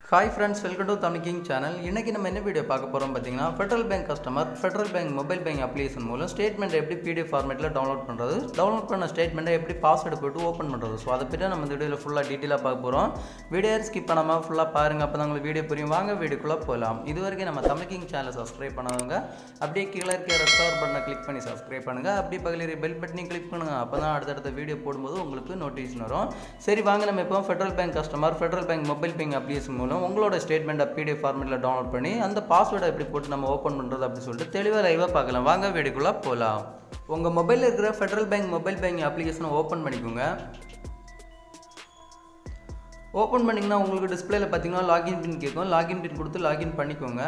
hi friends welcome to Tamil king channel இன்றைக்கி நம்ம என்ன வீடியோ பார்க்க போகிறோம் பார்த்தீங்கன்னா federal bank customer federal bank mobile bank application மூலம் ஸ்டேட்மெண்ட் எப்படி பிடிஎஃப் ஃபார்மேட்டில் டவுன்லோட் பண்ணுறது டவுன்லோட் பண்ண ஸ்டேட்மெண்ட்டை எப்படி பாஸ்வேர்டு போட்டு ஓப்பன் பண்ணுறது ஸோ அதை பற்றி நம்ம இந்த வீடியோவில் ஃபுல்லாக டீட்டெயிலாக பார்க்க போகிறோம் வீடியோ ஸ்கிப் பண்ணாமல் ஃபுல்லாக பாருங்கள் அப்போ தான் உங்களுக்கு வீடியோ புரியும் வாங்க வீடியோக்குள்ளே போகலாம் இது வரைக்கும் நம்ம தமிழ் கிங் சேனலை சப்ஸ்கிரைப் பண்ணாதவங்க அப்படியே கீழே இருக்க ரெட் கவர் பட்டனை கிளிக் பண்ணி சப்ஸ்கிரைப் பண்ணுங்கள் அப்படியே பக்கத்தில் பெல் பட்டனையும் கிளிக் பண்ணுங்கள் அப்போ தான் அடுத்தடுத்த வீடியோ போடும்போது உங்களுக்கு நோட்டிஃபிகேஷன் வரும் சரி வாங்க நம்ம இப்போ federal bank customer federal bank mobile bank application மூலம் உங்களோட ஸ்டேட்மெண்ட்டை பிடிஎஃப் ஃபார்மேட்டில் டவுன்லோட் பண்ணி அந்த பாஸ்வேர்டை எப்படி போட்டு நம்ம ஓப்பன் பண்ணுறது அப்படி சொல்லிட்டு தெளிவாக லைவாக பார்க்கலாம் வாங்க வீடியோக்குள்ளே போகலாம் உங்கள் மொபைலில் இருக்கிற ஃபெட்ரல் பேங்க் மொபைல் பேங்க் அப்ளிகேஷனை ஓப்பன் பண்ணிக்கோங்க ஓப்பன் பண்ணிங்கன்னா உங்களுக்கு டிஸ்பிளேல பார்த்தீங்கன்னா லாகின் பின் கேட்கும் லாகின் பின் கொடுத்து லாகின் பண்ணிக்கோங்க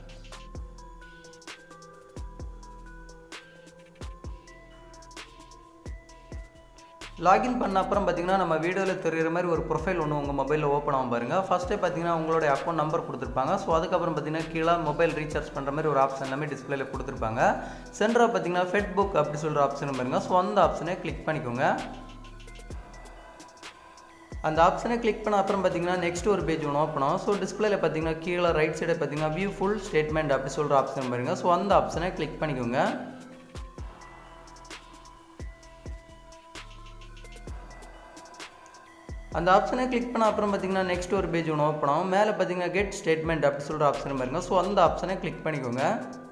லாகின் பண்ண அப்புறம் பார்த்தீங்கன்னா நம்ம வீடியோவில் தெரிகிற மாதிரி ஒரு ப்ரொஃபைல் ஒன்று உங்கள் மொபைலில் ஓப்பன் ஆகும் பாருங்கள் ஃபஸ்ட்டே பார்த்தீங்கன்னா உங்களுடைய அக்கௌண்ட் நம்பர் கொடுத்துருப்பாங்க ஸோ அதுக்கப்புறம் பார்த்தீங்கன்னா கீழே மொபைல் ரீசார்ஜ் பண்ணுற மாதிரி ஒரு ஆப்ஷன் எல்லாமே டிஸ்பிளேல கொடுத்துருப்பாங்க சென்டராக பார்த்தீங்கன்னா ஃபெட் புக் அப்படி சொல்கிற ஆப்ஷன் பாருங்க ஸோ அந்த ஆப்ஷனை கிளிக் பண்ணிக்கோங்க அந்த ஆப்ஷனை கிளிக் பண்ண அப்புறம் பார்த்தீங்கன்னா நெக்ஸ்ட் ஒரு பேஜ் ஒன்று ஓப்பன் ஆகும் ஸோ டிஸ்பிளேல பார்த்தீங்கன்னா கீழே ரைட் சைடு பார்த்தீங்கன்னா வியூ ஃபுல் ஸ்டேட்மெண்ட் அப்படி சொல்கிற ஆப்ஷன் பாருங்க ஸோ அந்த ஆப்ஷனை கிளிக் பண்ணிக்கோங்க அந்த ஆப்ஷனை கிளிக் பண்ண அப்புறம் பார்த்தீங்கன்னா நெக்ஸ்ட் ஒரு பேஜ் ஒன்று ஓப்பன் ஆகும் மேலே பார்த்தீங்கன்னா கெட் ஸ்டேட்மெண்ட் அப்படி சொல்கிற ஆப்ஷன் பாருங்க ஸோ அந்த ஆப்ஷனை கிளிக் பண்ணிக்கோங்க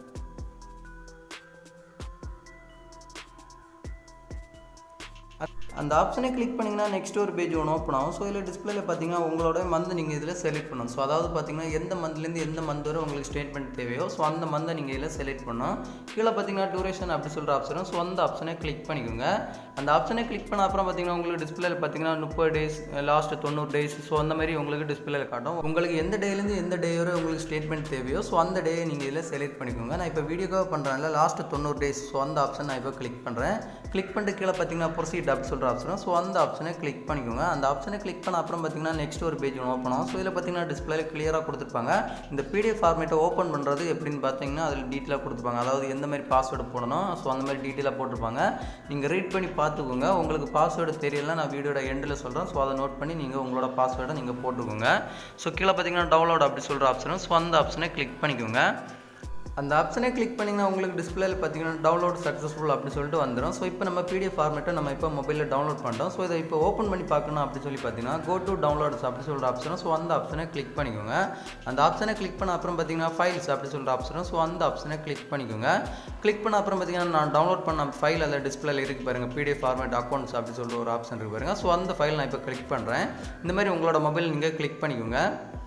அந்த ஆப்ஷனை கிளிக் பண்ணிங்கன்னா நெக்ஸ்ட் ஒரு பேஜ் ஒன்று ஓப்பன் ஆகும் ஸோ இதில் டிஸ்பிளேல பார்த்தீங்கன்னா உங்களோட மந்த் நீங்கள் இதில் செலக்ட் பண்ணணும் ஸோ அதாவது பார்த்தீங்கன்னா எந்த மந்த்லேருந்து எந்த மந்த் வரை உங்களுக்கு ஸ்டேட்மெண்ட் தேவையோ ஸோ அந்த மந்தை நீங்கள் இதில் செலக்ட் பண்ணணும் கீழே பார்த்தீங்கன்னா டூரேஷன் அப்படி சொல்கிற ஆப்ஷனும் ஸோ அந்த ஆப்ஷனை கிளிக் பண்ணிக்கோங்க அந்த ஆப்ஷனை கிளிக் பண்ண அப்புறம் பார்த்தீங்கன்னா உங்களுக்கு டிஸ்பிளேல பார்த்தீங்கன்னா முப்பது டேஸ் லாஸ்ட் தொண்ணூறு டேஸ் ஸோ அந்த மாதிரி உங்களுக்கு டிஸ்பிளேல காட்டும் உங்களுக்கு எந்த டேலேருந்து எந்த டே வரை உங்களுக்கு ஸ்டேட்மெண்ட் தேவையோ ஸோ அந்த டேயை நீங்கள் இதில் செலக்ட் பண்ணிக்கோங்க நான் இப்போ வீடியோக்காக பண்ணுறேன்ல லாஸ்ட் தொண்ணூறு டேஸ் ஸோ அந்த ஆப்ஷன் நான் இப்போ கிளிக் பண்ணுறேன் கிளிக் பண்ணிட்டு கீழே பார்த்தீங்கன்னா ப்ரொசீட் அப்படி சொல்கிற ஆப்ஷனும் ஸோ அந்த ஆப்ஷனை கிளிக் பண்ணிக்கோங்க அந்த ஆப்ஷனை கிளிக் பண்ண அப்புறம் பார்த்தீங்கன்னா நெக்ஸ்ட் ஒரு பேஜ் ஒன்று ஓப்பன் ஆகும் ஸோ இதில் பார்த்தீங்கன்னா டிஸ்பிளேல கிளியராக கொடுத்துருப்பாங்க இந்த பிடிஎஃப் ஃபார்மேட்டை ஓப்பன் பண்ணுறது எப்படின்னு பார்த்தீங்கன்னா அதில் டீட்டெயிலாக கொடுத்துருப்பாங்க அதாவது எந்த மாதிரி பாஸ்வேர்டு போடணும் ஸோ அந்த மாதிரி டீட்டெயிலாக போட்டிருப்பாங்க நீங்கள் ரீட் பண்ணி பார்த்துக்கோங்க உங்களுக்கு பாஸ்வேர்டு தெரியல நான் வீடியோட எண்டில் சொல்கிறேன் ஸோ அதை நோட் பண்ணி நீங்கள் உங்களோட பாஸ்வேர்டை நீங்கள் போட்டுக்கோங்க ஸோ கீழே பார்த்தீங்கன்னா டவுன்லோட் அப்படி சொல்கிற ஆப்ஷனும் ஸோ அந்த ஆப்ஷனை கிளிக் பண்ணிக்கோங்க அந்த ஆப்ஷனை கிளிக் பண்ணிங்கன்னா உங்களுக்கு டிஸ்பிளேல பார்த்தீங்கன்னா டவுன்லோட் சக்ஸஸ்ஃபுல் அப்படி சொல்லிட்டு வந்துடும் ஸோ இப்போ நம்ம பிடிஎஃப் ஃபார்மேட்டை நம்ம இப்போ மொபைலில் டவுன்லோட் பண்ணிட்டோம் ஸோ இதை இப்போ ஓப்பன் பண்ணி பார்க்கணும் அப்படி சொல்லி பார்த்தீங்கன்னா கோ டு டவுன்லோட்ஸ் அப்படி சொல்கிற ஆப்ஷனும் ஸோ அந்த ஆப்ஷனை கிளிக் பண்ணிக்கோங்க அந்த ஆப்ஷனை கிளிக் பண்ண அப்புறம் பார்த்தீங்கன்னா ஃபைல்ஸ் அப்படி சொல்கிற ஆப்ஷனும் ஸோ அந்த ஆப்ஷனை கிளிக் பண்ணிக்கோங்க கிளிக் பண்ண அப்புறம் பார்த்தீங்கன்னா நான் டவுன்லோட் பண்ண ஃபைல் அதில் டிஸ்பிளேல இருக்கு பாருங்கள் பிடிஎஃப் ஃபார்மேட் அக்கௌண்ட்ஸ் அப்படி சொல்லிட்டு ஒரு ஆப்ஷன் இருக்கு பாருங்க ஸோ அந்த ஃபைல் நான் இப்போ கிளிக் பண்ணுறேன் இந்த மாதிரி உங்களோட மொபைல் நீங்கள் கிளிக் பண்ணிக்கோங்க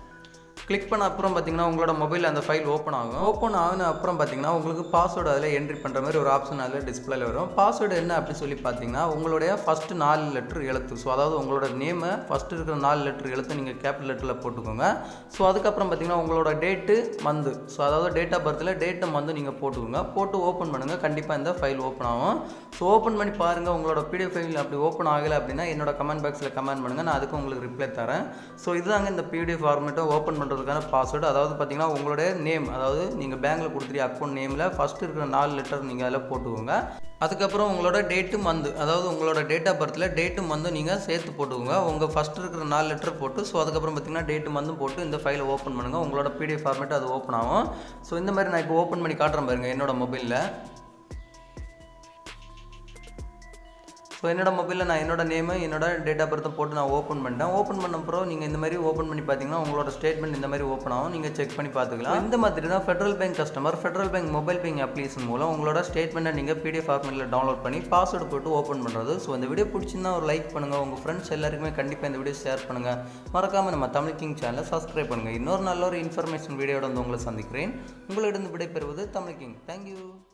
கிளிக் பண்ண அப்புறம் பார்த்தீங்கன்னா உங்களோட மொபைலில் அந்த ஃபைல் ஓப்பன் ஆகும் ஓப்பன் ஆகின அப்புறம் பார்த்தீங்கன்னா உங்களுக்கு பாஸ்வேர்டு அதில் என்ட்ரி பண்ணுற மாதிரி ஒரு ஆப்ஷன் அதில் டிஸ்பிளேல வரும் பாஸ்வேர்டு என்ன அப்படி சொல்லி பார்த்தீங்கன்னா உங்களுடைய ஃபஸ்ட்டு நாலு லெட்டர் எழுத்து ஸோ அதாவது உங்களோட நேமை ஃபஸ்ட்டு இருக்கிற நாலு லெட்டர் எழுத்து நீங்கள் கேபிட்டல் லெட்டரில் போட்டுக்கோங்க ஸோ அதுக்கப்புறம் பார்த்தீங்கன்னா உங்களோட டேட்டு மந்த் ஸோ அதாவது டேட் ஆஃப் பர்த்தில் டேட்டை மந்த் நீங்கள் போட்டுக்கோங்க போட்டு ஓப்பன் பண்ணுங்கள் கண்டிப்பாக இந்த ஃபைல் ஓப்பன் ஆகும் ஸோ ஓப்பன் பண்ணி பாருங்கள் உங்களோட பிடிஎஃப் ஃபைல் அப்படி ஓப்பன் ஆகலை அப்படின்னா என்னோட கமெண்ட் பாக்ஸில் கமெண்ட் பண்ணுங்கள் நான் அதுக்கு உங்களுக்கு ரிப்ளை தரேன் ஸோ இதுதாங்க இந்த பிடிஎஃப் ஃபார்மேட்டை ஓப்பன் பண்ணுறது பண்ணுறதுக்கான பாஸ்வேர்டு அதாவது பார்த்தீங்கன்னா உங்களுடைய நேம் அதாவது நீங்கள் பேங்க்கில் கொடுத்துருக்க அக்கௌண்ட் நேமில் ஃபஸ்ட்டு இருக்கிற நாலு லெட்டர் நீங்கள் அதில் போட்டுக்கோங்க அதுக்கப்புறம் உங்களோட டேட்டு மந்த் அதாவது உங்களோட டேட் ஆஃப் பர்த்தில் டேட்டு மந்து நீங்கள் சேர்த்து போட்டுக்கோங்க உங்கள் ஃபஸ்ட்டு இருக்கிற நாலு லெட்டர் போட்டு ஸோ அதுக்கப்புறம் பார்த்தீங்கன்னா டேட்டு மந்தும் போட்டு இந்த ஃபைலை ஓப்பன் பண்ணுங்கள் உங்களோட பிடிஎஃப் ஃபார்மேட் அது ஓப்பன் ஆகும் ஸோ இந்த மாதிரி நான் இப்போ ஓப்பன் பண்ணி காட்டுறேன் பாருங்கள் என்னோட மொபைலில் ஸோ என்னோட மொபைலில் நான் என்னோட நேமு என்னோட டேட் ஆஃப் பர்த்தை போட்டு நான் ஓப்பன் பண்ணிட்டேன் ஓப்பன் பண்ண அப்புறம் நீங்கள் இந்த மாதிரி ஓப்பன் பண்ணி பார்த்தீங்கன்னா உங்களோட ஸ்டேட்மெண்ட் இந்த மாதிரி ஓப்பன் ஆகும் நீங்கள் செக் பண்ணி பார்த்துக்கலாம் இந்த மாதிரி தான் federal bank customer federal bank mobile bank application மூலம் உங்களோட ஸ்டேட்மெண்ட்டை நீங்கள் பிடிஎஃப் ஃபார்மெட்டில் டவுன்லோட் பண்ணி பாஸ்வேர்டு போட்டு ஓப்பன் பண்ணுறது ஸோ இந்த வீடியோ பிடிச்சிருந்தா ஒரு லைக் பண்ணுங்கள் உங்கள் ஃப்ரெண்ட்ஸ் எல்லாருக்குமே கண்டிப்பாக இந்த வீடியோ ஷேர் பண்ணுங்கள் மறக்காமல் நம்ம தமிழ் கிங் சேனலை சப்ஸ்கிரைப் பண்ணுங்கள் இன்னொரு நல்ல ஒரு இன்ஃபர்மேஷன் வீடியோட வந்து உங்களை சந்திக்கிறேன் உங்களிடம் விடைபெறுவது தமிழ் கிங் தேங்க்யூ